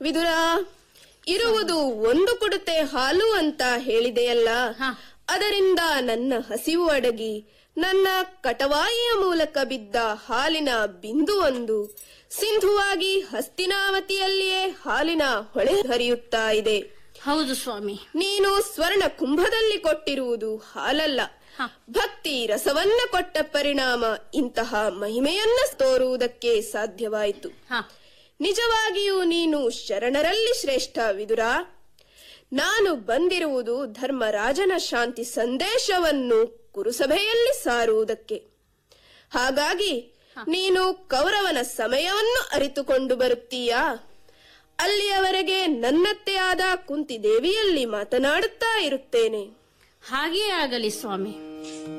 ವಿದುರ ಇರುವುದು ಒಂದು ಕುಡತೆ ಹಾಲು ಅಂತ ಹೇಳಿದೆಯಲ್ಲ ಹ. ಅದರಿಂದ ನನ್ನ ಹಸಿವು ಅಡಗಿ ನನ್ನ ಕಟವಾಯಿಯ ಮೂಲಕ ಬಿದ್ದ ಹಾಲಿನ ಬಿಂದುವೊಂದು ಸಿಂಧುವಾಗಿ ಹಸ್ತಿನಾವತಿಯಲ್ಲಿಯೇ ಹಾಲಿನ ಹೊಳೆ ಹರಿಯುತ್ತಾ ಇದೆ ಹೌದು ಸ್ವಾಮಿ ನೀನು ಸ್ವರ್ಣ ಕುಂಭದಲ್ಲಿ ಕೊಟ್ಟಿರುವುದು ಹಾಲಲ್ಲ ಹ. ಭಕ್ತಿ ರಸವನ್ನ ಕೊಟ್ಟ ಪರಿಣಾಮ ಇಂತಹ ಮಹಿಮೆಯನ್ನ ತೋರುವುದಕ್ಕೆ ಸಾಧ್ಯವಾಯಿತು ಹ ನಿಜವಾಗಿಯೂ ನೀನು ಶರಣರಲ್ಲಿ ಶ್ರೇಷ್ಠ ವಿದುರ ನಾನು ಬಂದಿರುವುದು ಧರ್ಮರಾಜನ ಶಾಂತಿ ಸಂದೇಶವನ್ನು ಕುರುಸಭೆಯಲ್ಲಿ ಸಾರುವುದಕ್ಕೆ ಹಾಗಾಗಿ ನೀನು ಕೌರವನ ಸಮಯವನ್ನು ಅರಿತುಕೊಂಡು ಬರುತ್ತೀಯಾ ಅಲ್ಲಿಯವರೆಗೆ ನನ್ನತ್ತೆ ಆದ ಕುಂತಿದೇವಿಯಲ್ಲಿ ಮಾತನಾಡುತ್ತಾ ಇರುತ್ತೇನೆ ಹಾಗೇ ಆಗಲಿ ಸ್ವಾಮಿ